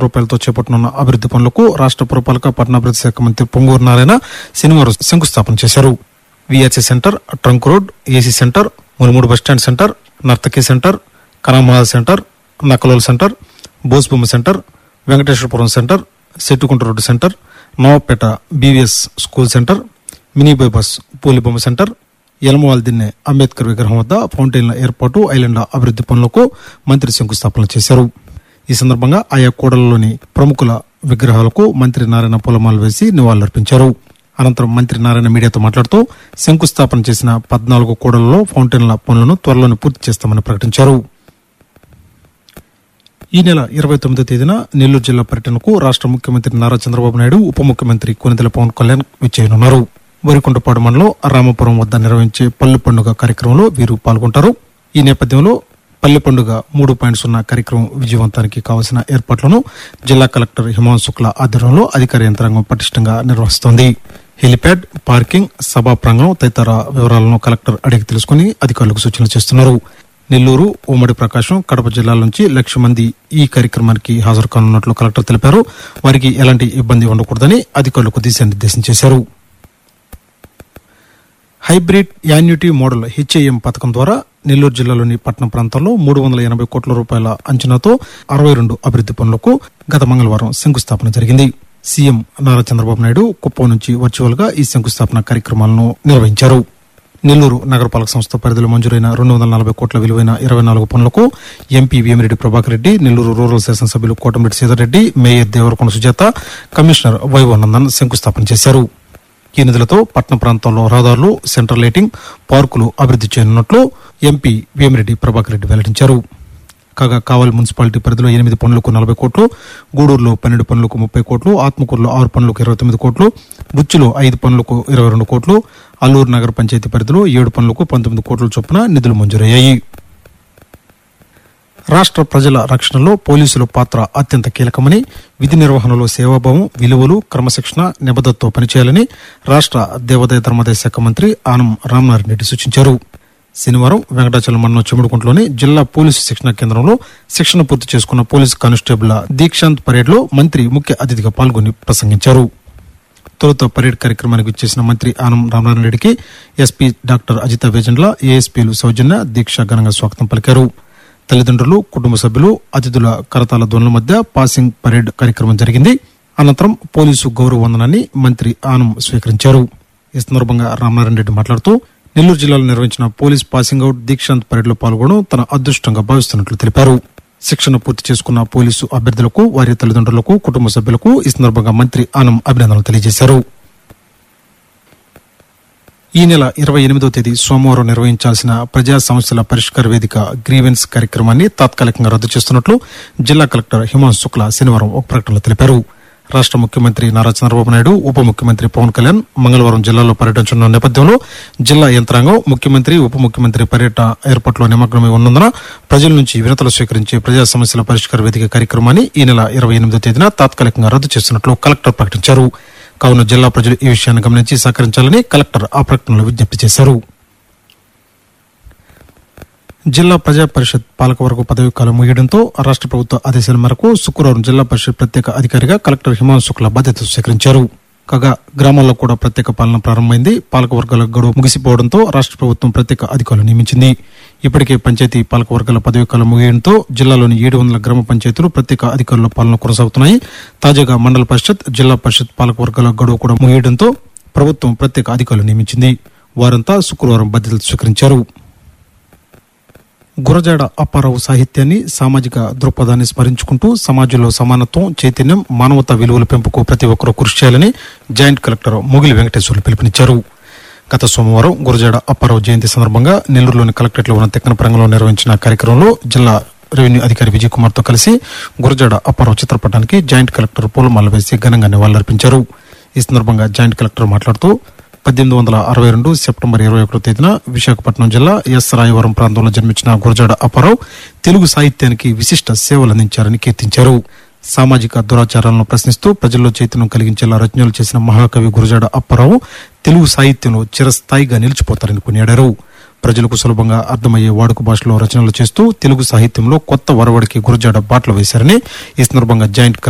రూపాయలతో చేపట్టనున్న అభివృద్ది పనులకు రాష్ట్ర పురపాలక పట్టణాభివృద్ధి శాఖ మంత్రి పొంగూరు నారాయణ శనివారం శంకుస్థాపన చేశారు VRC centre trunk road AC centre మునుమూడు బస్టాండ్ సెంటర్ నర్తకి సెంటర్ కనామహాల్ సెంటర్ నకలోల్ సెంటర్ బోస్బొమ్మ సెంటర్ వెంకటేశ్వరపురం సెంటర్ సెట్టుకుంట road centre Navapeta BVS school centre mini bypass పూలిబొమ్మ సెంటర్ యలమవాల్ దిన్నె అంబేద్కర్ విగ్రహం వద్ద ఫౌంటైన్ల ఏర్పాటు ఐలాండ్ అభివృద్ది పనులకు మంత్రి శంకుస్థాపన చేశారు ఈ సందర్భంగా ఆయా కూడలలోని ప్రముఖుల విగ్రహాలకు మంత్రి నారాయణ పూలమాల వేసి నివాళులర్పించారు అనంతరం మంత్రి నారాయణ మీడియాతో మాట్లాడుతూ శంకుస్థాపన చేసిన పద్నాలుగు కూడలలో ఫౌంటైన్ల పనులను త్వరలోనే పూర్తి చేస్తామని ప్రకటించారు ఈ నెల ఇరవై తొమ్మిదో తేదీన నెల్లూరు జిల్లా పర్యటనకు రాష్ట్ర ముఖ్యమంత్రి నారా చంద్రబాబు నాయుడు ఉప ముఖ్యమంత్రి కొనిదెల పవన్ కళ్యాణ్ విచ్చేయనున్నారు వరికుంటపాడు మండలం రామపురం వద్ద నిర్వహించే పల్లె పండుగ కార్యక్రమంలో వీరు పాల్గొంటారు ఈ నేపథ్యంలో పల్లె పండుగ మూడు పాయింట్ సున్నా కార్యక్రమం విజయవంతానికి కావలసిన ఏర్పాట్లను జిల్లా కలెక్టర్ హిమాంశు శుక్ల ఆధ్వర్యంలో అధికార యంత్రాంగం పటిష్టంగా నిర్వహిస్తోంది హెలిప్యాడ్ పార్కింగ్ సభా ప్రాంగణం తదితర వివరాలను కలెక్టర్ అడిగి తెలుసుకుని అధికారులకు సూచనలు చేస్తున్నారు నెల్లూరు ఉమ్మడి ప్రకాశం కడప జిల్లాల నుంచి లక్ష మంది ఈ కార్యక్రమానికి హాజరు కానున్నట్లు కలెక్టర్ తెలిపారు వారికి ఎలాంటి ఇబ్బంది ఉండకూడదని అధికారులకు దిశానిర్దేశం చేశారు హైబ్రిడ్ యాన్యుటీ మోడల్ హెచ్ఏఎం పథకం ద్వారా నెల్లూరు జిల్లాలోని పట్టణ ప్రాంతాల్లో మూడు వందల ఎనభై కోట్ల రూపాయల అంచనాతో అరవై రెండు అభివృద్ది పనులకు గత మంగళవారం శంకుస్థాపన జరిగింది సీఎం నారా చంద్రబాబు నాయుడు కుప్పం నుంచి వర్చువల్ గా ఈ శంకుస్థాపన కార్యక్రమాలను నిర్వహించారు నెల్లూరు నగరపాలక సంస్థ పరిధిలో మంజూరైన రెండు వందల నలభై కోట్ల విలువైన ఇరవై నాలుగు పనులకు ఎంపీ వేమిరెడ్డి ప్రభాకర్ రెడ్డి నెల్లూరు రూరల్ శాసనసభ్యులు కోటమిరెడ్డి సీతారెడ్డి మేయర్ దేవరకొండ సుజాత కమిషనర్ వైవనందన్ శంకుస్థాపన చేశారు ఈ నిధులతో పట్టణ ప్రాంతాల్లో రహదారులు సెంట్రల్ లైటింగ్ పార్కులు అభివృద్ది చేయనున్నట్లు ఎంపీ వేమిరెడ్డి ప్రభాకర్ రెడ్డి వెల్లడించారు కాగా కావలి మున్సిపాలిటీ పరిధిలో ఎనిమిది పనులకు నలభై కోట్లు గూడూరులో పన్నెండు పనులకు ముప్పై కోట్లు ఆత్మకూరులో ఆరు పనులకు ఇరవై తొమ్మిది కోట్లు బుచ్చిలో ఐదు పనులకు ఇరవై రెండు కోట్లు అల్లూరు నగర పంచాయతీ పరిధిలో ఏడు పనులకు పంతొమ్మిది కోట్ల చొప్పున నిధులు మంజూరయ్యాయి రాష్ట్ర ప్రజల రక్షణలో పోలీసుల పాత్ర అత్యంత కీలకమని విధి నిర్వహణలో సేవాభావం విలువలు క్రమశిక్షణ నిబద్ధతతో పనిచేయాలని రాష్ట్ర దేవాదాయ ధర్మాదాయ శాఖ మంత్రి ఆనం రామనారాయణ రెడ్డి సూచించారు శనివారం వెంకటాచలం మండలం చెముడుకుంటలోని జిల్లా పోలీసు శిక్షణ కేంద్రంలో శిక్షణ పూర్తి చేసుకున్న పోలీసు కానిస్టేబుల్ దీక్షాంత్ పరేడ్ లో మంత్రి ముఖ్య అతిథిగా పాల్గొని ప్రసంగించారు తొలుత పరేడ్ కార్యక్రమానికి విచ్చేసిన మంత్రి ఆనం రామనారాయణ రెడ్డికి ఎస్పీ డాక్టర్ అజిత వేజండ్ల ఏఎస్పీలు సౌజన్య దీక్ష ఘనంగా స్వాగతం పలికారు తల్లిదండ్రులు కుటుంబ సభ్యులు అతిథుల కరతాల ధ్వనుల మధ్య పాసింగ్ పరేడ్ కార్యక్రమం జరిగింది అనంతరం పోలీసు గౌరవ వందనాన్ని మంత్రి ఆనం స్వీకరించారు ఈ సందర్భంగా రామనారాయణ రెడ్డి మాట్లాడుతూ నెల్లూరు జిల్లాలో నిర్వహించిన police passing out Dikshant parade లో పాల్గొనడం తన అదృష్టంగా భావిస్తున్నట్లు తెలిపారు శిక్షణ పూర్తి చేసుకున్న పోలీసు అభ్యర్థులకు వారి తల్లిదండ్రులకు కుటుంబ సభ్యులకు ఈ సందర్భంగా మంత్రి ఆనం అభినందనలు తెలియజేశారు ఈ నెల ఇరవై ఎనిమిదో తేదీ సోమవారం నిర్వహించాల్సిన ప్రజా సమస్యల పరిష్కార వేదిక గ్రీవెన్స్ కార్యక్రమాన్ని తాత్కాలికంగా రద్దు చేస్తున్నట్లు జిల్లా కలెక్టర్ హిమాంశు శుక్లా శనివారం ఒక ప్రకటనలో తెలిపారు రాష్ట్ర ముఖ్యమంత్రి నారా చంద్రబాబు నాయుడు ఉప ముఖ్యమంత్రి పవన్ కళ్యాణ్ మంగళవారం జిల్లాలో పర్యటించనున్న నేపథ్యంలో జిల్లా యంత్రాంగం ముఖ్యమంత్రి ఉప ముఖ్యమంత్రి పర్యటన ఏర్పాట్లో నిమగ్నమై ఉన్నందున ప్రజల నుంచి వినతులు స్వీకరించే ప్రజా సమస్యల పరిష్కార వేదిక కార్యక్రమాన్ని ఈ నెల ఇరవై ఎనిమిదో తేదీన తాత్కాలికంగా రద్దు చేస్తున్నట్లు కలెక్టర్ ప్రకటించారు కావున జిల్లా ప్రజలు ఈ విషయాన్ని గమనించి సహకరించాలని కలెక్టర్ ఆ ప్రకటనలో విజ్ఞప్తి చేశారు జిల్లా ప్రజా పరిషత్ పాలకవర్గ పదవి కాలం ముగియడంతో రాష్ట్ర ప్రభుత్వ ఆదేశాల మేరకు శుక్రవారం జిల్లా పరిషత్ ప్రత్యేక అధికారిగా కలెక్టర్ హిమాంశు శుక్ల బాధ్యతలు స్వీకరించారు కాగా గ్రామాల్లో కూడా ప్రత్యేక పాలన ప్రారంభమైంది పాలకవర్గాల గడువు ముగిసిపోవడంతో రాష్ట్ర ప్రభుత్వం ప్రత్యేక అధికారులు నియమించింది ఇప్పటికే పంచాయతీ పాలకవర్గాల పదవి కాలం ముగియడంతో జిల్లాలోని ఏడు వందల గ్రామ పంచాయతీలు ప్రత్యేక అధికారుల పాలన కొనసాగుతున్నాయి తాజాగా మండల పరిషత్ జిల్లా పరిషత్ పాలకవర్గాల గడువు కూడా ముగియడంతో ప్రభుత్వం ప్రత్యేక అధికారులు నియమించింది వారంతా శుక్రవారం బాధ్యతలు స్వీకరించారు గురజాడ అప్పారావు సాహిత్యాన్ని సామాజిక దృక్పథాన్ని స్మరించుకుంటూ సమాజంలో సమానత్వం చైతన్యం మానవతా విలువల పెంపుకు ప్రతి ఒక్కరూ కృషి చేయాలని జాయింట్ కలెక్టర్ ముగిలి వెంకటేశ్వర్లు పిలుపునిచ్చారు గత సోమవారం గురజాడ అప్పారావు జయంతి సందర్భంగా నెల్లూరులోని కలెక్టరేట్లో ఉన్న తెక్కన ప్రాంగణంలో నిర్వహించిన కార్యక్రమంలో జిల్లా రెవెన్యూ అధికారి విజయ్ కుమార్ తో కలిసి గురజాడ అప్పారావు చిత్రపటానికి జాయింట్ కలెక్టర్ పూలమాల వేసి ఘనంగా నివాళులర్పించారు ఈ సందర్భంగా జాయింట్ కలెక్టర్ మాట్లాడుతూ పద్దెనిమిది వందల అరవై రెండు సెప్టెంబర్ ఇరవై ఒకటో తేదీన విశాఖపట్నం జిల్లా ఎస్ రాయవరం ప్రాంతంలో జన్మించిన గురజాడ అప్పారావు తెలుగు సాహిత్యానికి విశిష్ట సేవలు అందించారని కీర్తించారు సామాజిక దురాచారాలను ప్రశ్నిస్తూ ప్రజల్లో చైతన్యం కలిగించేలా రచనలు చేసిన మహాకవి గురజాడ అప్పారావు తెలుగు సాహిత్యంలో చిరస్థాయిగా నిలిచిపోతారని కొనియాడారు ప్రజలకు సులభంగా అర్థమయ్యే వాడుక భాషలో రచనలు చేస్తూ తెలుగు సాహిత్యంలో కొత్త వరవడికి గురజాడ బాటలు వేశారని ఈ సందర్భంగా జాయింట్